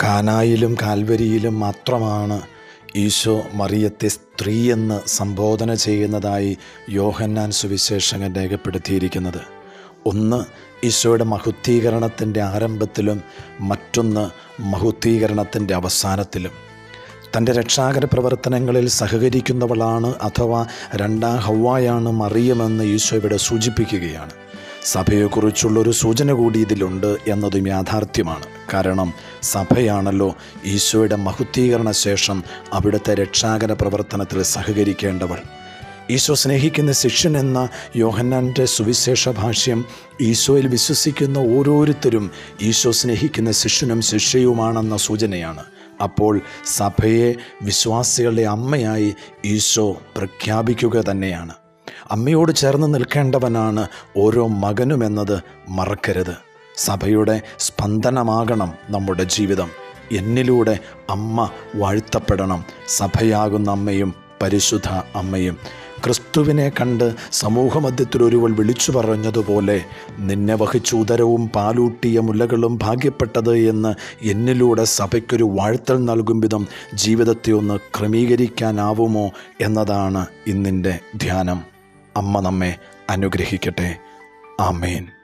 കാനായിലും കാൽവരിയിലും മാത്രമാണ് ഈശോ മറിയത്തെ സ്ത്രീയെന്ന് സംബോധന ചെയ്യുന്നതായി യോഹന്നാൻ സുവിശേഷകൻ രേഖപ്പെടുത്തിയിരിക്കുന്നത് ഒന്ന് ഈശോയുടെ മഹുദ്ധീകരണത്തിൻ്റെ ആരംഭത്തിലും മറ്റൊന്ന് മഹുദ്ധീകരണത്തിൻ്റെ അവസാനത്തിലും തൻ്റെ രക്ഷാകര പ്രവർത്തനങ്ങളിൽ സഹകരിക്കുന്നവളാണ് അഥവാ രണ്ടാം ഹൗവായാണ് മറിയമെന്ന് ഈശോ ഇവിടെ സൂചിപ്പിക്കുകയാണ് സഭയെക്കുറിച്ചുള്ളൊരു സൂചന കൂടി ഇതിലുണ്ട് എന്നതും യാഥാർത്ഥ്യമാണ് കാരണം സഭയാണല്ലോ ഈശോയുടെ മഹുദ്ധീകരണ ശേഷം അവിടുത്തെ രക്ഷാകര പ്രവർത്തനത്തിൽ സഹകരിക്കേണ്ടവൾ ഈശോ സ്നേഹിക്കുന്ന ശിഷ്യൻ എന്ന യോഹന്നാൻ്റെ സുവിശേഷ ഭാഷ്യം ഈശോയിൽ വിശ്വസിക്കുന്ന ഓരോരുത്തരും ഈശോ സ്നേഹിക്കുന്ന ശിഷ്യനും ശിഷ്യയുമാണെന്ന സൂചനയാണ് അപ്പോൾ സഭയെ വിശ്വാസികളുടെ അമ്മയായി ഈശോ പ്രഖ്യാപിക്കുക തന്നെയാണ് അമ്മയോട് ചേർന്ന് നിൽക്കേണ്ടവനാണ് ഓരോ മകനുമെന്നത് മറക്കരുത് സഭയുടെ സ്പന്ദനമാകണം നമ്മുടെ ജീവിതം എന്നിലൂടെ അമ്മ വാഴ്ത്തപ്പെടണം സഭയാകുന്ന അമ്മയും പരിശുദ്ധ അമ്മയും ക്രിസ്തുവിനെ കണ്ട് സമൂഹമധ്യത്തിൽ ഒരുവൾ വിളിച്ചു പറഞ്ഞതുപോലെ നിന്നെ വഹിച്ച ഉദരവും പാലൂട്ടിയ മുലകളും ഭാഗ്യപ്പെട്ടത് എന്ന് എന്നിലൂടെ സഭയ്ക്കൊരു വാഴ്ത്തൽ നൽകും വിധം ജീവിതത്തെ ഒന്ന് ക്രമീകരിക്കാനാവുമോ എന്നതാണ് ഇന്നിൻ്റെ ധ്യാനം അമ്മ നമ്മെ അനുഗ്രഹിക്കട്ടെ ആമേൻ